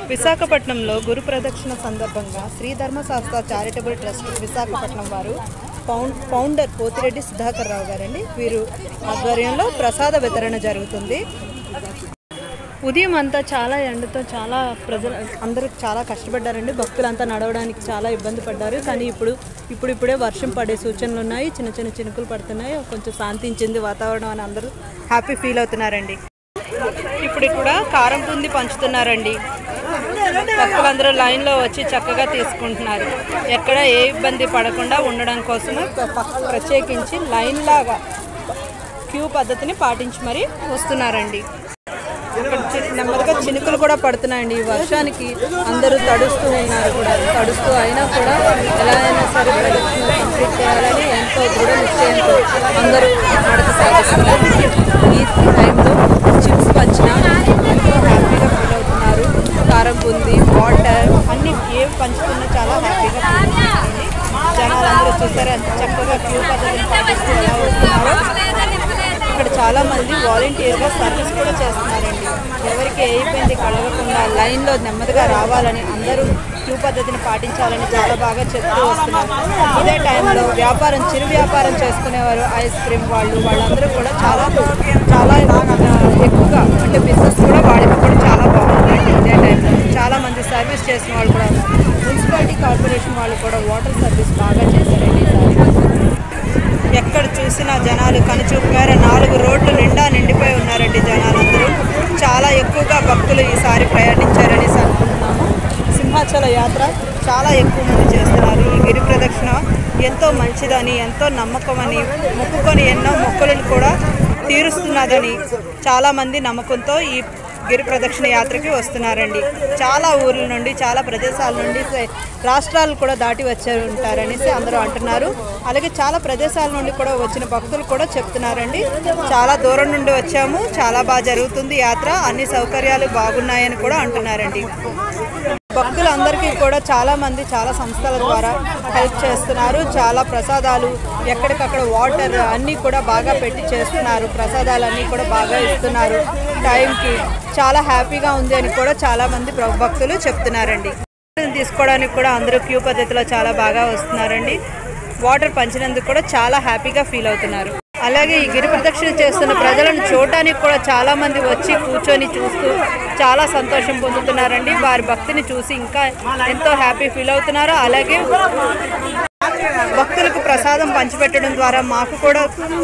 విశాఖపట్నంలో గురు ప్రదక్షిణ సందర్భంగా శ్రీ ధర్మశాస్త్ర చారిటబుల్ ట్రస్ట్ విశాఖపట్నం వారు ఫౌండ్ ఫౌండర్ పోతిరెడ్డి సుధాకర్ రావు గారండి వీరు ఆధ్వర్యంలో ప్రసాద వితరణ జరుగుతుంది ఉదయం అంతా చాలా ఎండతో చాలా ప్రజలు అందరూ చాలా కష్టపడ్డారండి భక్తులంతా నడవడానికి చాలా ఇబ్బంది పడ్డారు కానీ ఇప్పుడు ఇప్పుడు ఇప్పుడే వర్షం పడే సూచనలు ఉన్నాయి చిన్న చిన్న చినుకులు పడుతున్నాయి కొంచెం శాంతించింది వాతావరణం అని అందరూ హ్యాపీ ఫీల్ అవుతున్నారండి ఇప్పుడు కూడా కారం పుంది పంచుతున్నారండి భక్తులందరూ లైన్లో వచ్చి చక్కగా తీసుకుంటున్నారు ఎక్కడ ఏ ఇబ్బంది పడకుండా ఉండడం కోసమే ప్ర- పక్క- ప్రత్యేకించి లైన్ లాగా క్యూ పద్ధతిని పాటించి మరీ వస్తున్నారండి ఇక్కడ చి- నెమ్మదిగా చినుకులు కూడా పడుతున్నాయండి ఈ వర్షానికి అందరూ తడుస్తూ ఉన్నారు కూడా తడుస్తూ అయినా కూడా ఎలా అయినా సరే ప్రదక్షిణ కంప్లీట్ చేయాలని ఎంతో దృఢ నిశ్చయంతో అందరూ నడక సాగిస్తున్నారు ఈ టైంలో చిప్స్ పంచిన ఎంతో హ్యాపీగా ఫీల్ అవుతున్నారు కారం బూంది వాటర్ అన్ని ఏం పంచుతున్నా చాలా హ్యాపీగా ఫీల్ అవుతున్నారండి జనాలందరూ చూసారు ఎంత చక్కగా క్యూ పద్ధతిని పాటిస్తూ ఎలా వస్తున్నారో ఇక్కడ చాలా మంది వాలంటీర్గా సర్వీస్ కూడా చేస్తున్నారండి ఎవరికి ఏ ఇబ్బంది కలగకుండా లైన్లో నెమ్మదిగా రావాలని అందరూ క్యూ పద్ధతిని పాటించాలని చాలా బాగా చెప్తూ వస్తున్నారు ఇదే టైంలో వ్యాపారం చిరు వ్యాపారం చేసుకునేవారు ఐస్ క్రీమ్ వాళ్ళు వాళ్ళందరూ కూడా చాలా చాలా ఆ, ఎక్కువగా అంటే బిజినెస్ కూడా వాళ్ళకి కూడా చాలా బాగుందండి ఇదే టైంలో చాలా మంది సర్వీస్ చేసిన వాళ్ళు కూడా ఉన్నారు మున్సిపాలిటీ కార్పొరేషన్ వాళ్ళు కూడా వాటర్ సర్వీస్ బాగా చేశారండి ఈసారి ఎక్కడ చూసినా జనాలు కనుచూపు మేర నాలుగు రోడ్లు నిండా నిండిపోయి ఉన్నారండి జనాలందరూ చాలా ఎక్కువగా భక్తులు ఈసారి ప్రయాణించారని అనుకుంటున్నాము సింహాచల యాత్ర చాలా ఎక్కువ మంది చేస్తున్నారు ఈ గిరి ప్రదక్షిణ ఎంతో మంచిదని ఎంతో నమ్మకమని మొక్కుకొని ఎన్నో మొక్కులను కూడా తీరుస్తున్నదని చాలామంది నమ్మకంతో ఈ గిరి ప్రదక్షిణ యాత్రకి వస్తున్నారండి చాలా ఊర్ల నుండి చాలా ప్రదేశాల నుండి స- రాష్ట్రాలు కూడా దాటి వచ్చి ఉంటారనేసి అందరూ అంటున్నారు అలాగే చాలా ప్రదేశాల నుండి కూడా వచ్చిన భక్తులు కూడా చెప్తున్నారండి చాలా దూరం నుండి వచ్చాము చాలా బాగా జరుగుతుంది యాత్ర అన్ని సౌకర్యాలు బాగున్నాయని కూడా అంటున్నారండి భక్తులందరికీ కూడా చాలా మంది చాలా సంస్థల ద్వారా హెల్ప్ చేస్తున్నారు చాలా ప్రసాదాలు ఎక్కడికక్కడ వాటర్ అన్నీ కూడా బాగా పెట్టి చేస్తున్నారు ప్రసాదాలు అన్నీ కూడా బాగా ఇస్తున్నారు టైంకి చాలా హ్యాపీగా ఉంది అని కూడా చాలా మంది ప్ర- భక్తులు చెప్తున్నారండి తీసుకోవడానికి కూడా అందరూ క్యూ పద్ధతిలో చాలా బాగా వస్తున్నారండి వాటర్ పంచినందుకు కూడా చాలా హ్యాపీగా ఫీల్ అవుతున్నారు అలాగే ఈ గిరి ప్రదక్షిణ చేస్తున్న ప్రజలను చూడటానికి కూడా చాలా మంది వచ్చి కూర్చొని చూస్తూ చాలా సంతోషం పొందుతున్నారండి వారి భక్తిని చూసి ఇంకా ఎంతో హ్యాపీ ఫీల్ అవుతున్నారు అలాగే భక్తులకు ప్రసాదం పంచిపెట్టడం ద్వారా మాకు కూడా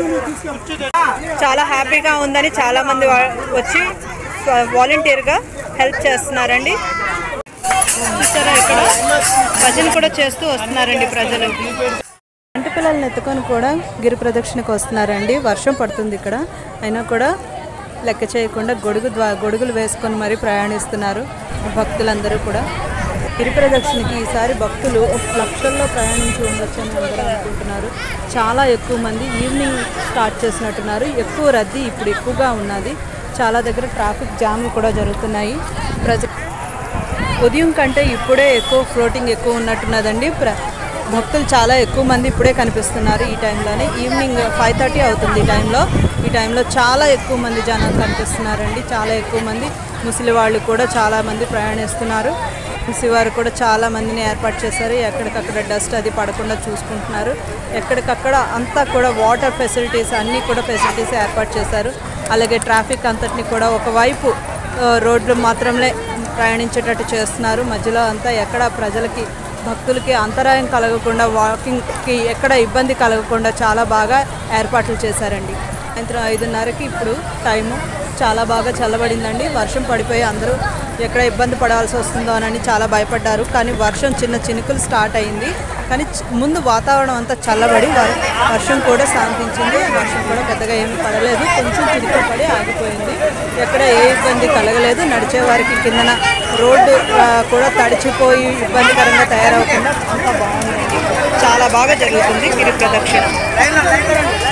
చాలా హ్యాపీగా ఉందని చాలా మంది వా- వచ్చి వాలంటీర్గా హెల్ప్ చేస్తున్నారండి చూసారా ఇక్కడ భజన కూడా చేస్తూ వస్తున్నారండి ప్రజలు అంటి పిల్లల్ని ఎత్తుకొని కూడా గిరి ప్రదక్షిణకు వస్తున్నారండి వర్షం పడుతుంది ఇక్కడ అయినా కూడా లెక్క చేయకుండా గొడుగు ద్వా గొడుగులు వేసుకొని మరీ ప్రయాణిస్తున్నారు భక్తులందరూ కూడా గిరి ప్రదక్షిణకి ఈసారి భక్తులు లక్షల్లో ప్రయాణించి ఉండొచ్చని అందరూ అనుకుంటున్నారు చాలా ఎక్కువ మంది ఈవినింగ్ స్టార్ట్ చేసినట్టున్నారు ఎక్కువ రద్దీ ఇప్పుడు ఎక్కువగా ఉన్నది చాలా దగ్గర ట్రాఫిక్ జామ్లు కూడా జరుగుతున్నాయి ప్రజ ఉదయం కంటే ఇప్పుడే ఎక్కువ ఫ్లోటింగ్ ఎక్కువ ఉన్నట్టున్నదండి ప్ర భక్తులు చాలా ఎక్కువ మంది ఇప్పుడే కనిపిస్తున్నారు ఈ టైంలోనే ఈవినింగ్ ఫైవ్ థర్టీ అవుతుంది ఈ టైంలో ఈ టైంలో చాలా ఎక్కువ మంది జనాలు కనిపిస్తున్నారండి చాలా ఎక్కువ మంది ముసలి వాళ్ళు కూడా చాలా మంది ప్రయాణిస్తున్నారు ముసివారు కూడా చాలా మందిని ఏర్పాటు చేశారు ఎక్కడికక్కడ డస్ట్ అది పడకుండా చూసుకుంటున్నారు ఎక్కడికక్కడ అంతా కూడా వాటర్ ఫెసిలిటీస్ అన్నీ కూడా ఫెసిలిటీస్ ఏర్పాటు చేశారు అలాగే ట్రాఫిక్ అంతటిని కూడా ఒకవైపు ఆ, రోడ్లు మాత్రమే ప్రయాణించేటట్టు చేస్తున్నారు మధ్యలో అంతా ఎక్కడ ప్రజలకి భక్తులకి అంతరాయం కలగకుండా వాకింగ్కి ఎక్కడ ఇబ్బంది కలగకుండా చాలా బాగా ఏర్పాట్లు చేశారండి సాయంత్రం ఐదున్నరకి ఇప్పుడు టైము చాలా బాగా చల్లబడిందండి వర్షం పడిపోయి అందరూ ఎక్కడ ఇబ్బంది పడాల్సి వస్తుందో అని చాలా భయపడ్డారు కానీ వర్షం చిన్న చినుకులు స్టార్ట్ అయింది కానీ చ- ముందు వాతావరణం అంతా చల్లబడి వర్- వర్షం కూడా శాంతించింది వర్షం కూడా పెద్దగా ఏమీ పడలేదు కొంచెం చినుకులు పడి ఆగిపోయింది ఎక్కడ ఏ ఇబ్బంది కలగలేదు నడిచే వారికి కిందన రోడ్డు ఆ, కూడా తడిచిపోయి ఇబ్బందికరంగా తయారవకుండా అంతా బాగుందండి చాలా బాగా జరుగుతుంది గిరి ప్రదక్షిణ